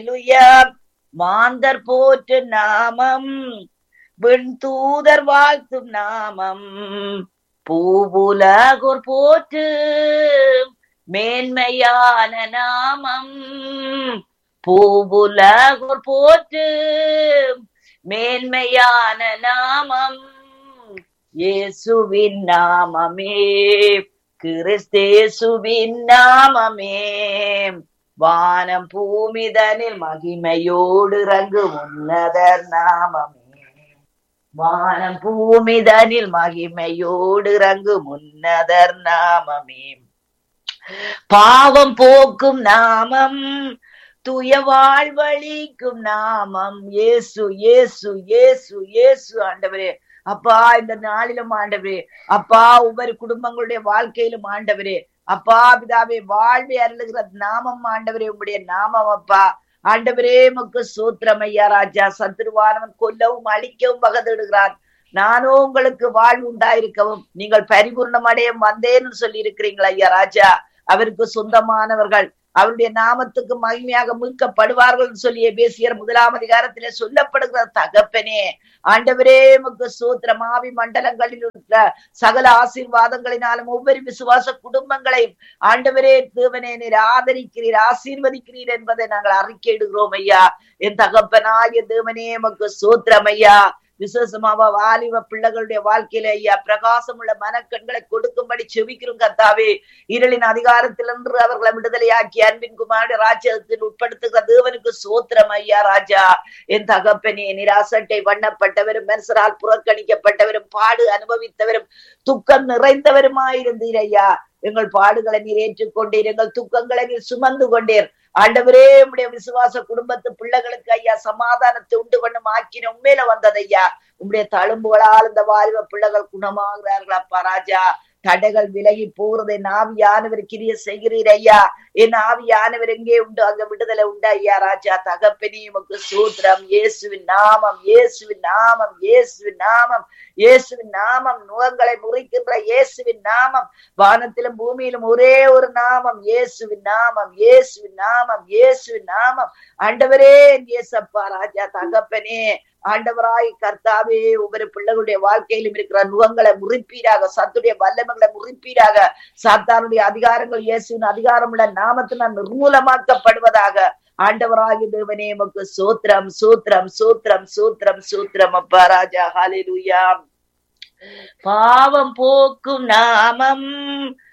ஹalleluya மாந்தர் போற்று நாமம் விண் தூதர் வாழ்த்தும் நாமம் பூவுலகோர் போற்று மேன்மையான நாமம் பூவுலகோர் போற்று மேன்மையான நாமம் இயேசுவின் நாமமே கிறிஸ்தேசுவின் நாமமே வானம் பூமிதனில் மகிமையோடு இறங்கு உன்னதர் நாமமே வானம் பூமிதனில் மகிமையோடு இறங்கு முன்னதர் நாமமே பாவம் போக்கும் நாமம் துய வாழ்வழிக்கும் நாமம் இயேசு இயேசு இயேசு இயேசு ஆண்டவரே அப்பா இந்த நாளிலும் ஆண்டவரே அப்பா ஒவ்வொரு குடும்பங்களுடைய வாழ்க்கையிலும் ஆண்டவரே அப்பா பிதாவே வாழ்வை அருளுகிற நாமம் ஆண்டவரே உங்களுடைய நாமம் அப்பா ஆண்டவரே முக்கு சூத்திரம் ஐயா ராஜா சத்துருவானவன் கொல்லவும் அழிக்கவும் பகதிடுகிறான் நானும் உங்களுக்கு வாழ்வு உண்டாயிருக்கவும் நீங்கள் பரிபூர்ணம் அடைய வந்தேன்னு சொல்லி இருக்கிறீங்களா ஐயா ராஜா அவருக்கு சொந்தமானவர்கள் அவருடைய நாமத்துக்கு மகிமையாக மீட்கப்படுவார்கள் சொல்லி பேசியர் முதலாம் அதிகாரத்திலே சொல்லப்படுகிற தகப்பனே ஆண்டவரே முக்கு சூத்திரம் ஆவி மண்டலங்களில் இருக்கிற சகல ஆசீர்வாதங்களினாலும் ஒவ்வொரு விசுவாச குடும்பங்களையும் ஆண்டவரே தேவனே நீர் ஆதரிக்கிறீர் ஆசீர்வதிக்கிறீர் என்பதை நாங்கள் அறிக்கையிடுகிறோம் ஐயா என் தகப்பனாய தேவனே முக்கு சூத்திரம் ஐயா விசேஷமாவா வாலிப பிள்ளைகளுடைய வாழ்க்கையில ஐயா பிரகாசம் உள்ள மனக்கண்களை கொடுக்கும்படி செவிக்கிறோம் கத்தாவே இருளின் அதிகாரத்திலிருந்து அவர்களை விடுதலையாக்கி அன்பின் குமார ராஜ்யத்தில் உட்படுத்துகிற தேவனுக்கு சோத்திரம் ஐயா ராஜா என் தகப்பனே நிராசட்டை வண்ணப்பட்டவரும் மனுஷரால் புறக்கணிக்கப்பட்டவரும் பாடு அனுபவித்தவரும் துக்கம் நிறைந்தவருமாயிருந்தீர் ஐயா எங்கள் பாடுகளை நீர் ஏற்றுக்கொண்டீர் எங்கள் துக்கங்களை நீர் சுமந்து கொண்டீர் ஆண்டவரே உடைய விசுவாச குடும்பத்து பிள்ளைகளுக்கு ஐயா சமாதானத்தை உண்டு பண்ணும் ஆக்கின உண்மையில வந்தது ஐயா உங்களுடைய தழும்புகளால் இந்த வாலிப பிள்ளைகள் குணமாகிறார்கள் அப்பா ராஜா தடைகள் விலகி போறதை நாவியானவர் கிரிய செய்கிறீர் ஐயா என் ஆவியானவர் எங்கே உண்டு அங்க விடுதலை உண்டு ஐயா ராஜா தகப்பனி உமக்கு சூத்திரம் இயேசுவின் நாமம் இயேசுவின் நாமம் இயேசுவின் நாமம் இயேசுவின் நாமம் நுகங்களை முறிக்கின்ற இயேசுவின் நாமம் வானத்திலும் பூமியிலும் ஒரே ஒரு நாமம் இயேசுவின் நாமம் இயேசுவின் நாமம் இயேசுவின் நாமம் ஆண்டவரே இயேசப்பா ராஜா தகப்பனே ஆண்டவராய் கர்த்தாவே ஒவ்வொரு பிள்ளைகளுடைய வாழ்க்கையிலும் இருக்கிற நுகங்களை முறிப்பீராக சத்துடைய வல்லமைகளை முறிப்பீராக சாத்தானுடைய அதிகாரங்கள் இயேசுவின் அதிகாரம் உள்ள நாமத்தினால் நிர்மூலமாக்கப்படுவதாக ஆண்டவராகி தேவனே உமக்கு சூத்திரம் சூத்திரம் சூத்திரம் சூத்திரம் சூத்திரம் அப்பா ராஜா ஹாலிலுயா பாவம் போக்கும் நாமம்